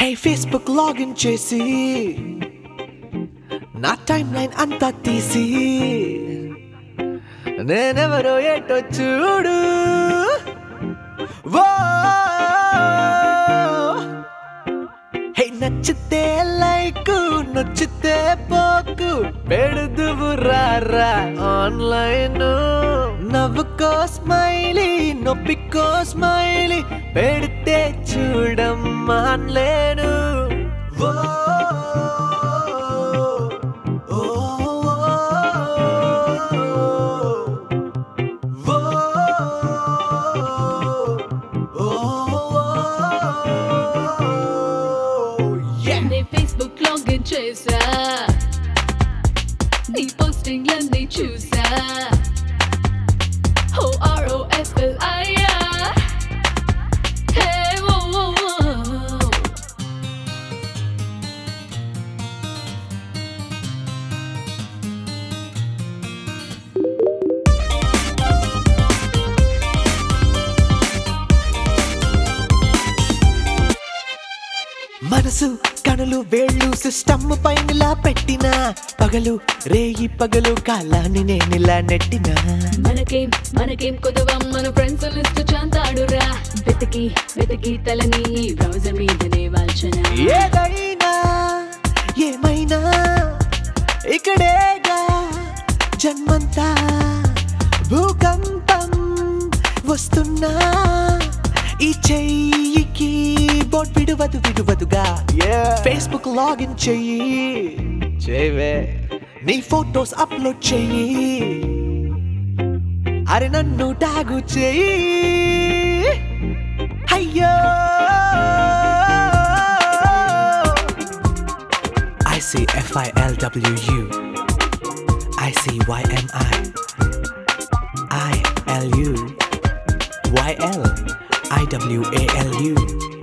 హే Facebook login చేసి నా time line అంతా తీసి నేనెవరో ఏటో చూడు వో హే నచ్చితే లైక్ నచ్చితే పోకు పెడుదువు రారా ఆన్లైన్ నవ్వుకో స్మైలీ నొప్పికో స్మైలీ పెడితే చూడమ్మాన్లేను ఓ ఓ, ఓ, ఓ, ఓ, yeah. నీ ఫేస్బుక్ లాగిన్ చేసా నీ పోస్టింగ్లన్నీ చూసా O R O S L I హే ఓ ఓ ఓ మనసు కనులు వేళ్ళు సిస్టమ్ పైనలా పెట్టిన పగలు రేయి పగలు కాలాన్ని నేనిలా నెట్టిన మనకేం మనకేం కొదవం మన ఫ్రెండ్స్ లిస్ట్ చాంతాడురా వెతికి వెతికి తలని బ్రౌజర్ మీదనే వాల్చనా ఏదైనా ఏమైనా ఇక్కడేగా జన్మంతా భూకంపం వస్తున్నా ఈ చెయ్యికి బోట్ విడువదు విడువదుగా ఫేస్బుక్ లాగిన్ చెయ్యి చేయవే నీ ఫోటోస్ అప్లోడ్ చెయ్యి అరే నన్ను టాగు చెయ్యి అయ్యో I see F I L W U. I see Y M I. I L U. Y L. I W A L U.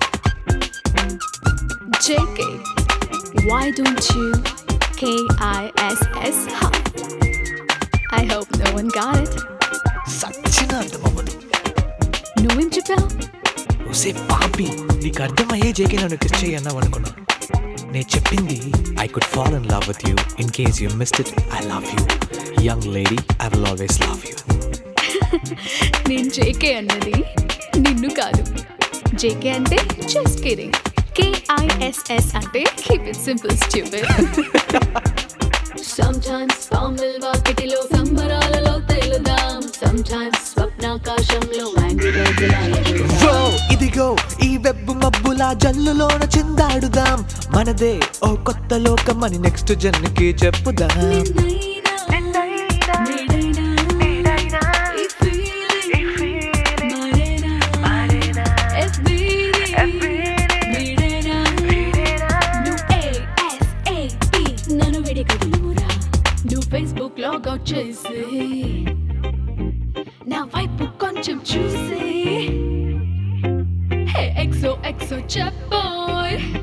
JK why don't you K I S S huh? I hope no one got it సచ్చిన అర్థమవ్వదు నువ్వేం చెప్పావు ఉసే పాపి నీకు అర్థమయ్యే JK నన్ను kiss చేయి అన్నావు అనుకున్నా నేను చెప్పింది I could fall in love with you in case you missed it I love you young lady I will always love you నేను జేకే అన్నది నిన్ను కాదు జేకే అంటే జస్ట్ కిడింగ్ కేఐఎస్ఎస్ అంటే keep it simple stupid Sometimes పాముల్ వాకిటిలో సంబరాలలో తేలుదాం Sometimes స్వప్నాకాశంలో యాంగ్రీ ఓ ఇదిగో ఈ వెబ్బు మబ్బుల జల్లులోన చిందాడుదాం మనదే ఓ కొత్త లోకం అని నెక్స్ట్ జన్కి చెప్పుదాం ఫేస్బుక్ లాగౌట్ చేసి నా వైపు కొంచెం చూసి హే ఎక్సో ఎక్సో చెప్పోయ్